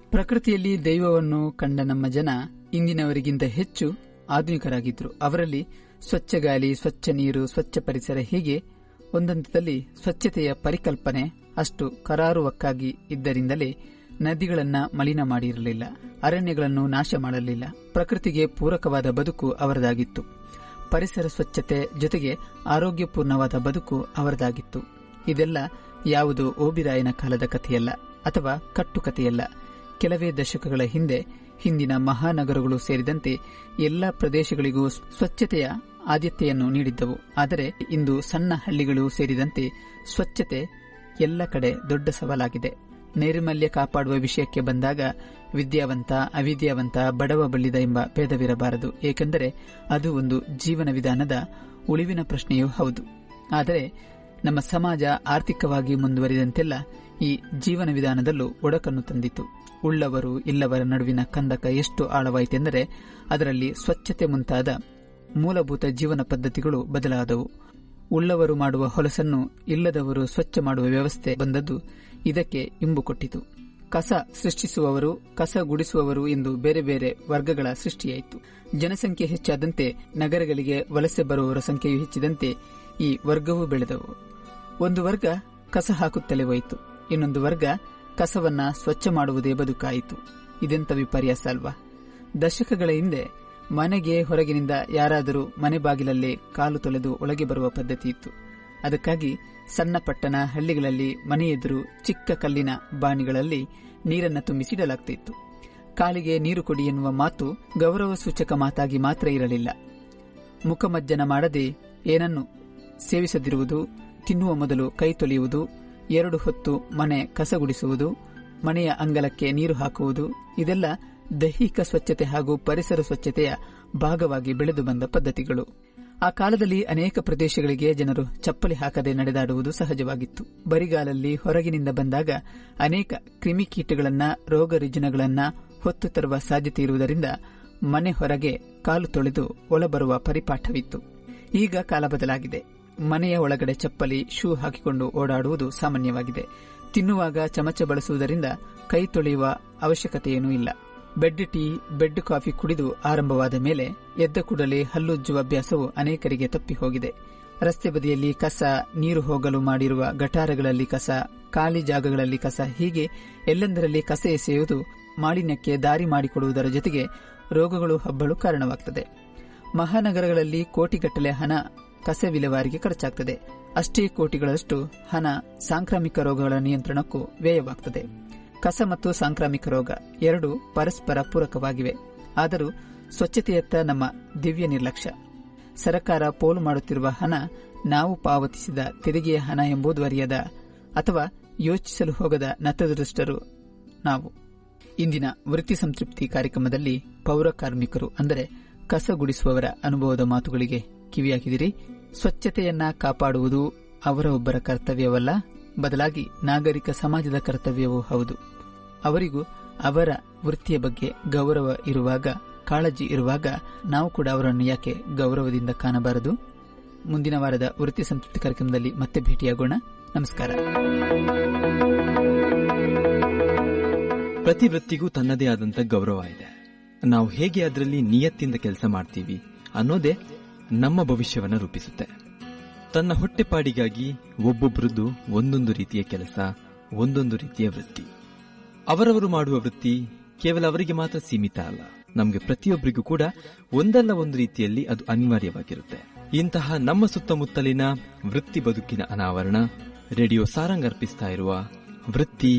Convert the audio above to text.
ಪ್ರಕೃತಿಯಲ್ಲಿ ದೈವವನ್ನು ಕಂಡ ನಮ್ಮ ಜನ ಇಂದಿನವರಿಗಿಂತ ಹೆಚ್ಚು ಆಧುನಿಕರಾಗಿದ್ದರು ಅವರಲ್ಲಿ ಸ್ವಚ್ಛ ಗಾಳಿ ಸ್ವಚ್ಛ ನೀರು ಸ್ವಚ್ಛ ಪರಿಸರ ಹೀಗೆ ಒಂದಂತದಲ್ಲಿ ಸ್ವಚ್ಛತೆಯ ಪರಿಕಲ್ಪನೆ ಅಷ್ಟು ಕರಾರುವಕ್ಕಾಗಿ ಇದ್ದರಿಂದಲೇ ನದಿಗಳನ್ನ ಮಲಿನ ಮಾಡಿರಲಿಲ್ಲ ಅರಣ್ಯಗಳನ್ನು ನಾಶ ಮಾಡಲಿಲ್ಲ ಪ್ರಕೃತಿಗೆ ಪೂರಕವಾದ ಬದುಕು ಅವರದಾಗಿತ್ತು ಪರಿಸರ ಸ್ವಚ್ಛತೆ ಜೊತೆಗೆ ಆರೋಗ್ಯಪೂರ್ಣವಾದ ಬದುಕು ಅವರದಾಗಿತ್ತು ಇದೆಲ್ಲ ಯಾವುದು ಓಬಿರಾಯನ ಕಾಲದ ಕಥೆಯಲ್ಲ ಅಥವಾ ಕಟ್ಟುಕಥೆಯಲ್ಲ ಕೆಲವೇ ದಶಕಗಳ ಹಿಂದೆ ಹಿಂದಿನ ಮಹಾನಗರಗಳು ಸೇರಿದಂತೆ ಎಲ್ಲ ಪ್ರದೇಶಗಳಿಗೂ ಸ್ವಚ್ಛತೆಯ ಆದ್ಯತೆಯನ್ನು ನೀಡಿದ್ದವು ಆದರೆ ಇಂದು ಸಣ್ಣ ಹಳ್ಳಿಗಳು ಸೇರಿದಂತೆ ಸ್ವಚ್ಛತೆ ಎಲ್ಲ ಕಡೆ ದೊಡ್ಡ ಸವಾಲಾಗಿದೆ ನೈರ್ಮಲ್ಯ ಕಾಪಾಡುವ ವಿಷಯಕ್ಕೆ ಬಂದಾಗ ವಿದ್ಯಾವಂತ ಅವಿದ್ಯಾವಂತ ಬಡವ ಬಲ್ಲಿದ ಎಂಬ ಭೇದವಿರಬಾರದು ಏಕೆಂದರೆ ಅದು ಒಂದು ಜೀವನ ವಿಧಾನದ ಉಳಿವಿನ ಪ್ರಶ್ನೆಯೂ ಹೌದು ಆದರೆ ನಮ್ಮ ಸಮಾಜ ಆರ್ಥಿಕವಾಗಿ ಮುಂದುವರಿದಂತೆಲ್ಲ ಈ ಜೀವನ ವಿಧಾನದಲ್ಲೂ ಒಡಕನ್ನು ತಂದಿತು ಉಳ್ಳವರು ಇಲ್ಲವರ ನಡುವಿನ ಕಂದಕ ಎಷ್ಟು ಆಳವಾಯಿತೆಂದರೆ ಅದರಲ್ಲಿ ಸ್ವಚ್ಛತೆ ಮುಂತಾದ ಮೂಲಭೂತ ಜೀವನ ಪದ್ಧತಿಗಳು ಬದಲಾದವು ಉಳ್ಳವರು ಮಾಡುವ ಹೊಲಸನ್ನು ಇಲ್ಲದವರು ಸ್ವಚ್ಛ ಮಾಡುವ ವ್ಯವಸ್ಥೆ ಬಂದದ್ದು ಇದಕ್ಕೆ ಇಂಬು ಕೊಟ್ಟಿತು ಕಸ ಸೃಷ್ಟಿಸುವವರು ಕಸ ಗುಡಿಸುವವರು ಎಂದು ಬೇರೆ ಬೇರೆ ವರ್ಗಗಳ ಸೃಷ್ಟಿಯಾಯಿತು ಜನಸಂಖ್ಯೆ ಹೆಚ್ಚಾದಂತೆ ನಗರಗಳಿಗೆ ವಲಸೆ ಬರುವವರ ಸಂಖ್ಯೆಯು ಹೆಚ್ಚಿದಂತೆ ಈ ವರ್ಗವೂ ಬೆಳೆದವು ಒಂದು ವರ್ಗ ಕಸ ಹಾಕುತ್ತಲೇ ಹೋಯಿತು ಇನ್ನೊಂದು ವರ್ಗ ಕಸವನ್ನ ಸ್ವಚ್ಛ ಮಾಡುವುದೇ ಬದುಕಾಯಿತು ಇದೆಂತ ವಿಪರ್ಯಾಸ ಅಲ್ವಾ ದಶಕಗಳ ಹಿಂದೆ ಮನೆಗೆ ಹೊರಗಿನಿಂದ ಯಾರಾದರೂ ಮನೆ ಬಾಗಿಲಲ್ಲೇ ಕಾಲು ತೊಳೆದು ಒಳಗೆ ಬರುವ ಪದ್ಧತಿ ಇತ್ತು ಅದಕ್ಕಾಗಿ ಸಣ್ಣ ಪಟ್ಟಣ ಹಳ್ಳಿಗಳಲ್ಲಿ ಮನೆ ಎದುರು ಚಿಕ್ಕ ಕಲ್ಲಿನ ಬಾಣಿಗಳಲ್ಲಿ ನೀರನ್ನು ತುಂಬಿಸಿಡಲಾಗ್ತಿತ್ತು ಕಾಲಿಗೆ ನೀರು ಕೊಡಿ ಎನ್ನುವ ಮಾತು ಗೌರವ ಸೂಚಕ ಮಾತಾಗಿ ಮಾತ್ರ ಇರಲಿಲ್ಲ ಮುಖಮಜ್ಜನ ಮಾಡದೆ ಏನನ್ನು ಸೇವಿಸದಿರುವುದು ತಿನ್ನುವ ಮೊದಲು ಕೈ ತೊಳೆಯುವುದು ಎರಡು ಹೊತ್ತು ಮನೆ ಕಸಗುಡಿಸುವುದು ಮನೆಯ ಅಂಗಲಕ್ಕೆ ನೀರು ಹಾಕುವುದು ಇದೆಲ್ಲ ದೈಹಿಕ ಸ್ವಚ್ಛತೆ ಹಾಗೂ ಪರಿಸರ ಸ್ವಚ್ಛತೆಯ ಭಾಗವಾಗಿ ಬೆಳೆದು ಬಂದ ಪದ್ಧತಿಗಳು ಆ ಕಾಲದಲ್ಲಿ ಅನೇಕ ಪ್ರದೇಶಗಳಿಗೆ ಜನರು ಚಪ್ಪಲಿ ಹಾಕದೆ ನಡೆದಾಡುವುದು ಸಹಜವಾಗಿತ್ತು ಬರಿಗಾಲಲ್ಲಿ ಹೊರಗಿನಿಂದ ಬಂದಾಗ ಅನೇಕ ಕ್ರಿಮಿಕೀಟಗಳನ್ನ ರೋಗ ರುಜಿನಗಳನ್ನ ಹೊತ್ತು ತರುವ ಸಾಧ್ಯತೆ ಇರುವುದರಿಂದ ಮನೆ ಹೊರಗೆ ಕಾಲು ತೊಳೆದು ಒಳಬರುವ ಪರಿಪಾಠವಿತ್ತು ಈಗ ಕಾಲ ಬದಲಾಗಿದೆ ಮನೆಯ ಒಳಗಡೆ ಚಪ್ಪಲಿ ಶೂ ಹಾಕಿಕೊಂಡು ಓಡಾಡುವುದು ಸಾಮಾನ್ಯವಾಗಿದೆ ತಿನ್ನುವಾಗ ಚಮಚ ಬಳಸುವುದರಿಂದ ಕೈ ತೊಳೆಯುವ ಅವಶ್ಯಕತೆಯೇನೂ ಇಲ್ಲ ಬೆಡ್ ಟೀ ಬೆಡ್ ಕಾಫಿ ಕುಡಿದು ಆರಂಭವಾದ ಮೇಲೆ ಎದ್ದ ಕೂಡಲೇ ಹಲ್ಲುಜ್ಜುವ ಅಭ್ಯಾಸವು ಅನೇಕರಿಗೆ ತಪ್ಪಿ ಹೋಗಿದೆ ರಸ್ತೆ ಬದಿಯಲ್ಲಿ ಕಸ ನೀರು ಹೋಗಲು ಮಾಡಿರುವ ಗಟಾರಗಳಲ್ಲಿ ಕಸ ಖಾಲಿ ಜಾಗಗಳಲ್ಲಿ ಕಸ ಹೀಗೆ ಎಲ್ಲೆಂದರಲ್ಲಿ ಕಸ ಎಸೆಯುವುದು ಮಾಲಿನ್ಯಕ್ಕೆ ದಾರಿ ಮಾಡಿಕೊಡುವುದರ ಜೊತೆಗೆ ರೋಗಗಳು ಹಬ್ಬಲು ಕಾರಣವಾಗುತ್ತದೆ ಮಹಾನಗರಗಳಲ್ಲಿ ಕೋಟಿಗಟ್ಟಲೆ ಹಣ ಕಸ ವಿಲೇವಾರಿಗೆ ಖರ್ಚಾಗ್ತದೆ ಅಷ್ಟೇ ಕೋಟಿಗಳಷ್ಟು ಹಣ ಸಾಂಕ್ರಾಮಿಕ ರೋಗಗಳ ನಿಯಂತ್ರಣಕ್ಕೂ ವ್ಯಯವಾಗುತ್ತದೆ ಕಸ ಮತ್ತು ಸಾಂಕ್ರಾಮಿಕ ರೋಗ ಎರಡು ಪರಸ್ಪರ ಪೂರಕವಾಗಿವೆ ಆದರೂ ಸ್ವಚ್ಛತೆಯತ್ತ ನಮ್ಮ ದಿವ್ಯ ನಿರ್ಲಕ್ಷ್ಯ ಸರಕಾರ ಪೋಲು ಮಾಡುತ್ತಿರುವ ಹಣ ನಾವು ಪಾವತಿಸಿದ ತೆರಿಗೆಯ ಹಣ ಎಂಬುದು ಅರಿಯದ ಅಥವಾ ಯೋಚಿಸಲು ಹೋಗದ ನತದೃಷ್ಟರು ನಾವು ಇಂದಿನ ವೃತ್ತಿ ಸಂತೃಪ್ತಿ ಕಾರ್ಯಕ್ರಮದಲ್ಲಿ ಪೌರ ಕಾರ್ಮಿಕರು ಅಂದರೆ ಕಸ ಗುಡಿಸುವವರ ಅನುಭವದ ಮಾತುಗಳಿಗೆ ಕಿವಿಯಾಗಿದಿರಿ ಸ್ವಚ್ಛತೆಯನ್ನ ಕಾಪಾಡುವುದು ಅವರ ಒಬ್ಬರ ಕರ್ತವ್ಯವಲ್ಲ ಬದಲಾಗಿ ನಾಗರಿಕ ಸಮಾಜದ ಕರ್ತವ್ಯವೂ ಹೌದು ಅವರಿಗೂ ಅವರ ವೃತ್ತಿಯ ಬಗ್ಗೆ ಗೌರವ ಇರುವಾಗ ಕಾಳಜಿ ಇರುವಾಗ ನಾವು ಕೂಡ ಅವರನ್ನು ಯಾಕೆ ಗೌರವದಿಂದ ಕಾಣಬಾರದು ಮುಂದಿನ ವಾರದ ವೃತ್ತಿ ಸಂತೃಪ್ತಿ ಕಾರ್ಯಕ್ರಮದಲ್ಲಿ ಮತ್ತೆ ಭೇಟಿಯಾಗೋಣ ನಮಸ್ಕಾರ ಪ್ರತಿ ವೃತ್ತಿಗೂ ತನ್ನದೇ ಆದಂತ ಗೌರವ ಇದೆ ನಾವು ಹೇಗೆ ಅದರಲ್ಲಿ ನಿಯತ್ತಿಂದ ಕೆಲಸ ಮಾಡ್ತೀವಿ ಅನ್ನೋದೇ ನಮ್ಮ ಭವಿಷ್ಯವನ್ನ ರೂಪಿಸುತ್ತೆ ತನ್ನ ಹೊಟ್ಟೆಪಾಡಿಗಾಗಿ ಒಬ್ಬೊಬ್ಬರದ್ದು ಒಂದೊಂದು ರೀತಿಯ ಕೆಲಸ ಒಂದೊಂದು ರೀತಿಯ ವೃತ್ತಿ ಅವರವರು ಮಾಡುವ ವೃತ್ತಿ ಕೇವಲ ಅವರಿಗೆ ಮಾತ್ರ ಸೀಮಿತ ಅಲ್ಲ ನಮಗೆ ಪ್ರತಿಯೊಬ್ಬರಿಗೂ ಕೂಡ ಒಂದಲ್ಲ ಒಂದು ರೀತಿಯಲ್ಲಿ ಅದು ಅನಿವಾರ್ಯವಾಗಿರುತ್ತೆ ಇಂತಹ ನಮ್ಮ ಸುತ್ತಮುತ್ತಲಿನ ವೃತ್ತಿ ಬದುಕಿನ ಅನಾವರಣ ರೇಡಿಯೋ ಸಾರಂಗ್ ಅರ್ಪಿಸ್ತಾ ಇರುವ ವೃತ್ತಿ